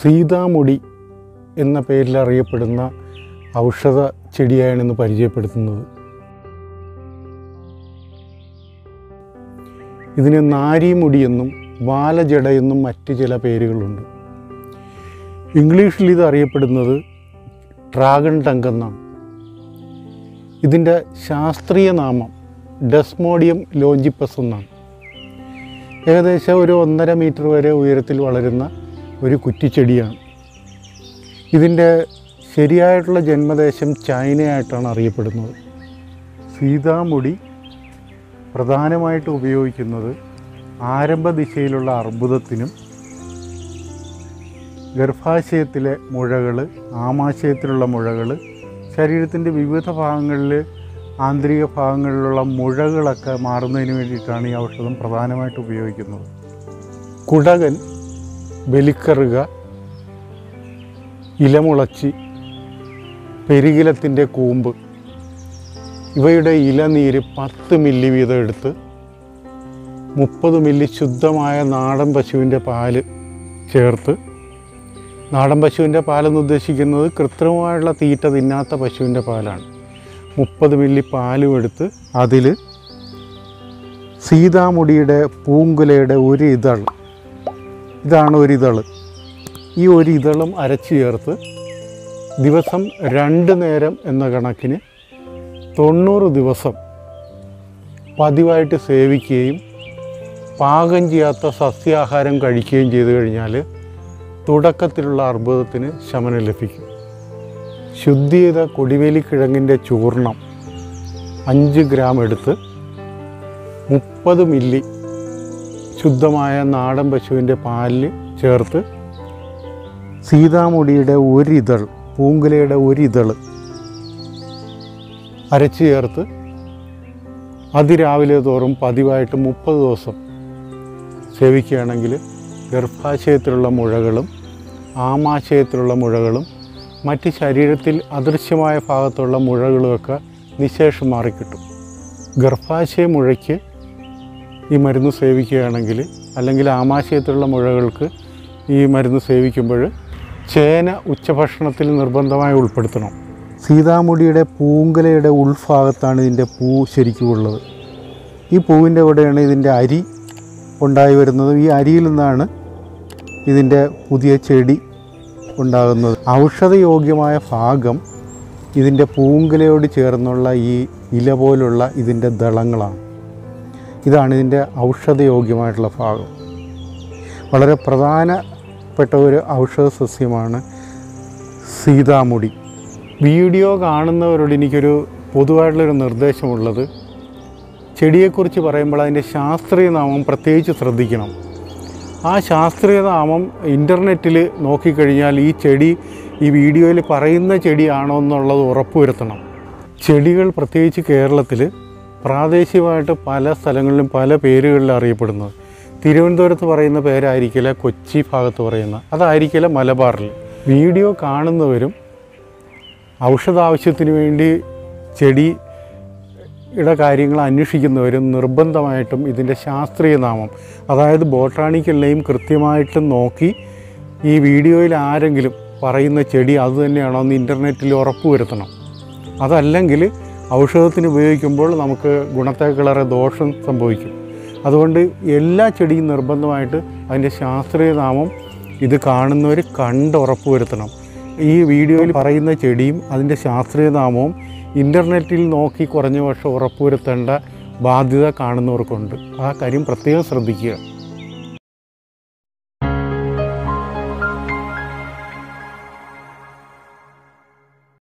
സീതാമുടി എന്ന പേരിൽ അറിയപ്പെടുന്ന ഔഷധ ചെടിയാണ് ഇന്ന് പരിചയപ്പെടുത്തുന്നത് ഇതിന് നാരിമുടി എന്നും വാലജട എന്നും മറ്റ് ചില പേരുകളുണ്ട് ഇംഗ്ലീഷിൽ ഇത് അറിയപ്പെടുന്നത് ഡ്രാഗൺ ടങ്ക് എന്നാണ് ഇതിൻ്റെ ശാസ്ത്രീയ നാമം ഡെസ്മോഡിയം ലോഞ്ചിപ്പസ് എന്നാണ് ഏകദേശം ഒരു ഒന്നര മീറ്റർ വരെ ഉയരത്തിൽ വളരുന്ന ഒരു കുറ്റിച്ചെടിയാണ് ഇതിൻ്റെ ശരിയായിട്ടുള്ള ജന്മദേശം ചൈനയായിട്ടാണ് അറിയപ്പെടുന്നത് സീതാമുടി പ്രധാനമായിട്ട് ഉപയോഗിക്കുന്നത് ആരംഭ ദിശയിലുള്ള അർബുദത്തിനും ഗർഭാശയത്തിലെ മുഴകൾ ആമാശയത്തിലുള്ള മുഴകൾ ശരീരത്തിൻ്റെ വിവിധ ഭാഗങ്ങളിൽ ആന്തരിക ഭാഗങ്ങളിലുള്ള മുഴകളൊക്കെ മാറുന്നതിന് വേണ്ടിയിട്ടാണ് ഈ ഔഷധം പ്രധാനമായിട്ട് ഉപയോഗിക്കുന്നത് കുടകൻ ബലിക്കറുക ഇലമുളച്ചി പെരുകിലത്തിൻ്റെ കൂമ്പ് ഇവയുടെ ഇലനീര് പത്ത് മില്ലി വീതം എടുത്ത് മുപ്പത് മില്ലി ശുദ്ധമായ നാടൻ പശുവിൻ്റെ പാല് ചേർത്ത് നാടൻ പശുവിൻ്റെ പാലെന്ന് ഉദ്ദേശിക്കുന്നത് കൃത്രിമമായുള്ള തീറ്റ തിന്നാത്ത പശുവിൻ്റെ പാലാണ് മുപ്പത് മില്ലി പാലും എടുത്ത് അതിൽ സീതാമുടിയുടെ പൂങ്കുലയുടെ ഒരു ഇതൾ ഇതാണ് ഒരു ഇതള് ഈ ഒരു ഇതളും അരച്ച് ചേർത്ത് ദിവസം രണ്ട് നേരം എന്ന കണക്കിന് തൊണ്ണൂറ് ദിവസം പതിവായിട്ട് സേവിക്കുകയും പാകം ചെയ്യാത്ത സസ്യാഹാരം കഴിക്കുകയും ചെയ്തു കഴിഞ്ഞാൽ തുടക്കത്തിലുള്ള അർബുദത്തിന് ശമനം ലഭിക്കും ശുദ്ധി ചെയ്ത കൊടിവേലിക്കിഴങ്ങിൻ്റെ ചൂർണം അഞ്ച് ഗ്രാം എടുത്ത് മുപ്പത് മില്ലി ശുദ്ധമായ നാടൻ പശുവിൻ്റെ പാലിൽ ചേർത്ത് സീതാമുടിയുടെ ഒരിതൾ പൂങ്കുലയുടെ ഒരിതൾ അരച്ച് ചേർത്ത് അതിരാവിലെ തോറും പതിവായിട്ട് മുപ്പത് ദിവസം സേവിക്കുകയാണെങ്കിൽ ഗർഭാശയത്തിലുള്ള മുഴകളും ആമാശയത്തിലുള്ള മുഴകളും മറ്റ് ശരീരത്തിൽ അദൃശ്യമായ ഭാഗത്തുള്ള മുഴകളുമൊക്കെ നിശേഷം മാറിക്കിട്ടും ഗർഭാശയ മുഴയ്ക്ക് ഈ മരുന്ന് സേവിക്കുകയാണെങ്കിൽ അല്ലെങ്കിൽ ആമാശയത്തിലുള്ള മുഴകൾക്ക് ഈ മരുന്ന് സേവിക്കുമ്പോൾ ചേന ഉച്ചഭക്ഷണത്തിൽ നിർബന്ധമായി ഉൾപ്പെടുത്തണം സീതാമുടിയുടെ പൂങ്കലയുടെ ഉൾഭാഗത്താണ് ഇതിൻ്റെ പൂ ശരിക്കും ഉള്ളത് ഈ പൂവിൻ്റെ കൂടെയാണ് ഇതിൻ്റെ അരി ഉണ്ടായി വരുന്നത് ഈ അരിയിൽ നിന്നാണ് ഇതിൻ്റെ പുതിയ ചെടി ഉണ്ടാകുന്നത് ഔഷധയോഗ്യമായ ഭാഗം ഇതിൻ്റെ പൂങ്കലയോട് ചേർന്നുള്ള ഈ ഇല പോലുള്ള ഇതിൻ്റെ ദളങ്ങളാണ് ഇതാണ് ഇതിൻ്റെ ഔഷധയോഗ്യമായിട്ടുള്ള ഭാഗം വളരെ പ്രധാനപ്പെട്ട ഒരു ഔഷധ സസ്യമാണ് സീതാമുടി വീഡിയോ കാണുന്നവരോട് എനിക്കൊരു പൊതുവായിട്ടുള്ളൊരു നിർദ്ദേശമുള്ളത് ചെടിയെക്കുറിച്ച് പറയുമ്പോൾ അതിൻ്റെ ശാസ്ത്രീയ നാമം പ്രത്യേകിച്ച് ശ്രദ്ധിക്കണം ആ ശാസ്ത്രീയ നാമം ഇൻ്റർനെറ്റിൽ നോക്കിക്കഴിഞ്ഞാൽ ഈ ചെടി ഈ വീഡിയോയിൽ പറയുന്ന ചെടിയാണോ എന്നുള്ളത് ഉറപ്പുവരുത്തണം ചെടികൾ പ്രത്യേകിച്ച് കേരളത്തിൽ പ്രാദേശികമായിട്ട് പല സ്ഥലങ്ങളിലും പല പേരുകളിൽ അറിയപ്പെടുന്നത് തിരുവനന്തപുരത്ത് പറയുന്ന പേരായിരിക്കില്ല കൊച്ചി ഭാഗത്ത് പറയുന്ന അതായിരിക്കില്ല മലബാറിൽ വീഡിയോ കാണുന്നവരും ഔഷധാവശ്യത്തിന് വേണ്ടി ചെടിയുടെ കാര്യങ്ങൾ അന്വേഷിക്കുന്നവരും നിർബന്ധമായിട്ടും ഇതിൻ്റെ ശാസ്ത്രീയ നാമം അതായത് ബോട്ടാണിക്കൽ നെയിം കൃത്യമായിട്ട് നോക്കി ഈ വീഡിയോയിൽ ആരെങ്കിലും പറയുന്ന ചെടി അത് തന്നെയാണോ എന്ന് ഇൻ്റർനെറ്റിൽ ഉറപ്പുവരുത്തണം അതല്ലെങ്കിൽ ഔഷധത്തിന് ഉപയോഗിക്കുമ്പോൾ നമുക്ക് ഗുണത്തേക്കളേറെ ദോഷം സംഭവിക്കും അതുകൊണ്ട് എല്ലാ ചെടിയും നിർബന്ധമായിട്ട് അതിൻ്റെ ശാസ്ത്രീയ നാമം ഇത് കാണുന്നവർ കണ്ട് ഉറപ്പ് വരുത്തണം ഈ വീഡിയോയിൽ പറയുന്ന ചെടിയും അതിൻ്റെ ശാസ്ത്രീയ നാമവും ഇൻ്റർനെറ്റിൽ നോക്കി കുറഞ്ഞ പക്ഷം ഉറപ്പുവരുത്തേണ്ട ബാധ്യത കാണുന്നവർക്കുണ്ട് ആ കാര്യം പ്രത്യേകം ശ്രദ്ധിക്കുക